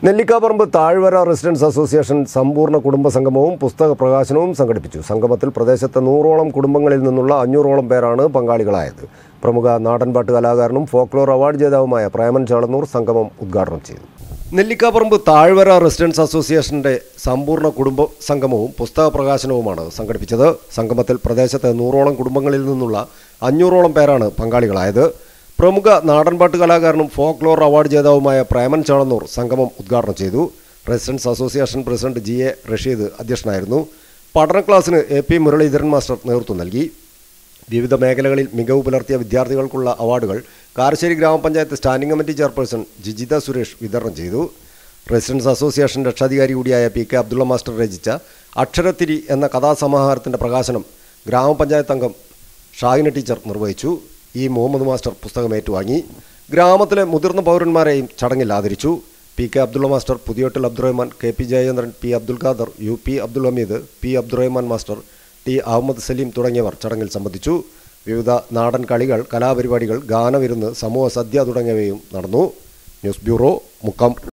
നെല്ലിക്കാപ്പറമ്പ് താഴ്വര residence association സമ്പൂർണ്ണ കുടുംബ സംഗമവും പുസ്തക പ്രകാശനവും സംഘടിപ്പിച്ചു സംഗമത്തിൽ പ്രദേശത്തെ നൂറോളം കുടുംബങ്ങളിൽ നിന്നുള്ള അഞ്ഞൂറോളം പേരാണ് പങ്കാളികളായത് പ്രമുഖ നാടൻപാട്ട് കലാകാരനും ഫോക്ലോർ അവാർഡ് ജേതാവുമായ പ്രേമൻ ചാളന്നൂർ സംഗമം ഉദ്ഘാടനം ചെയ്തു നെല്ലിക്കാപ്പറമ്പ് താഴ്വര റെസിഡൻസ് അസോസിയേഷന്റെ സമ്പൂർണ്ണ കുടുംബ സംഗമവും പുസ്തക പ്രകാശനവുമാണ് സംഘടിപ്പിച്ചത് സംഗമത്തിൽ പ്രദേശത്തെ നൂറോളം കുടുംബങ്ങളിൽ നിന്നുള്ള അഞ്ഞൂറോളം പേരാണ് പങ്കാളികളായത് പ്രമുഖ നാടൻപാട്ട് കലാകാരനും ഫോക്ലോർ അവാർഡ് ജേതാവുമായ പ്രേമൻ ചാളന്നൂർ സംഗമം ഉദ്ഘാടനം ചെയ്തു residence association president G A Rasheed അധ്യക്ഷനായിരുന്നു പഠന ക്ലാസ്സിന് എ പി മുരളീധരൻ മാസ്റ്റർ നേതൃത്വം നൽകി വിവിധ മേഖലകളിൽ മികവ് പുലർത്തിയ വിദ്യാർത്ഥികൾക്കുള്ള അവാർഡുകൾ കാരശ്ശേരി ഗ്രാമപഞ്ചായത്ത് standing committee chairperson Jijitha Suresh വിതരണം ചെയ്തു റെസിഡൻസ് അസോസിയേഷൻ രക്ഷാധികാരി കൂടിയായ പി കെ അബ്ദുള്ള മാസ്റ്റർ രചിച്ച അക്ഷരത്തിരി എന്ന കഥാസമാഹാരത്തിൻ്റെ പ്രകാശനം ഗ്രാമപഞ്ചായത്ത് അംഗം ഷാഹിന ടീച്ചർ നിർവഹിച്ചു ഇ മുഹമ്മദ് മാസ്റ്റർ പുസ്തകം ഏറ്റുവാങ്ങി ഗ്രാമത്തിലെ മുതിർന്ന പൗരന്മാരെയും ചടങ്ങിൽ ആദരിച്ചു P K Abdulla master Puthiyottil Abdurahman K P Jayachandran P Abdul Khader U P Abdul Hameed P Abdurahman master T Ahammed Saleem തുടങ്ങിയവർ ചടങ്ങിൽ സംബന്ധിച്ചു വിവിധ നാടൻ കളികൾ കലാപരിപാടികൾ ഗാനവിരുന്ന് സമൂഹ സദ്യ തുടങ്ങിയവയും നടന്നു ന്യൂസ് ബ്യൂറോ മുക്കം